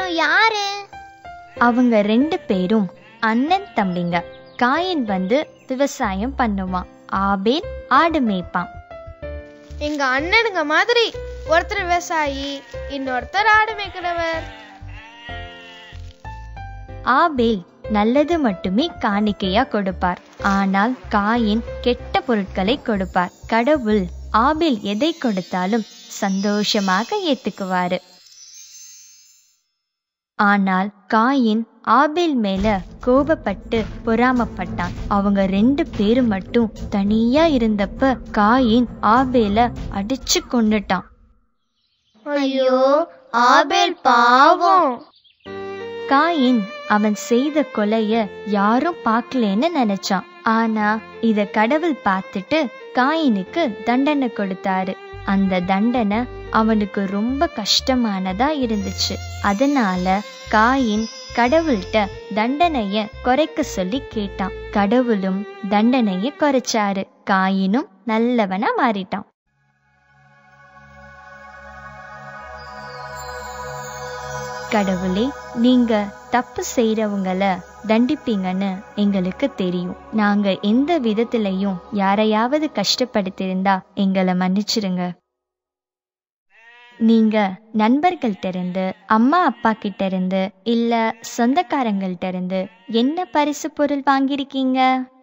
யாரு அவங்க ரெண்டு பேரும் அண்ணன் தம்பிங்க காயின் வந்து விவசாயம் பண்ணுவான் ஆபேல் ஆடு மேய்ப்பான் எங்க அண்ணனுங்க மாதிரி ஒருத்தர் விவசாயி இன்னொருத்தர் ஆடு மேய்க்கிறவர் ஆபேல் நல்லது மட்டுமே காணிக்கையா கொடுப்பார் ஆனால் காயின் கெட்ட பொருட்களை கொடுப்பார் கடவுள் ஆபேல் எதை கொடுத்தாலும் சந்தோஷமாக ஏத்துக்குவாரு ஆனால் காயின் ஆபேல் மேல கோபப்பட்டு பொறாமப்பட்டான் அவங்க ரெண்டு பேரும் மட்டும் தனியா இருந்தப்ப காயின் ஆபேல அடிச்சு கொன்னுட்டான் ஐயோ ஆபேல் பாவம் காயின் அவன் செய்த கொலைய யாரும் பார்க்கலன்னு நினைச்சான் ஆனா இத கடவுள் பார்த்துட்டு காயினுக்கு தண்டனை கொடுத்தாரு அந்த தண்டனை அவனுக்கு ரொம்ப கஷ்டமானதா இருந்துச்சு அதனால காயின் கடவுள்கிட்ட தண்டனைய குறைக்க சொல்லி கேட்டான் கடவுளும் தண்டனைய குறைச்சாரு காயினும் நல்லவனா மாறிட்டான் கடவுளே நீங்க தப்பு செய்றவங்கள தண்டிப்பீங்கன்னு எங்களுக்கு தெரியும் நாங்க எந்த விதத்திலையும் யாரையாவது கஷ்டப்படுத்தியிருந்தா எங்களை மன்னிச்சிருங்க நீங்க நண்பர்கள்ட்ட இருந்து அம்மா அப்பா கிட்ட இருந்து இல்ல சொந்தக்காரங்கள்ட்ட இருந்து என்ன பரிசு பொருள் வாங்கியிருக்கீங்க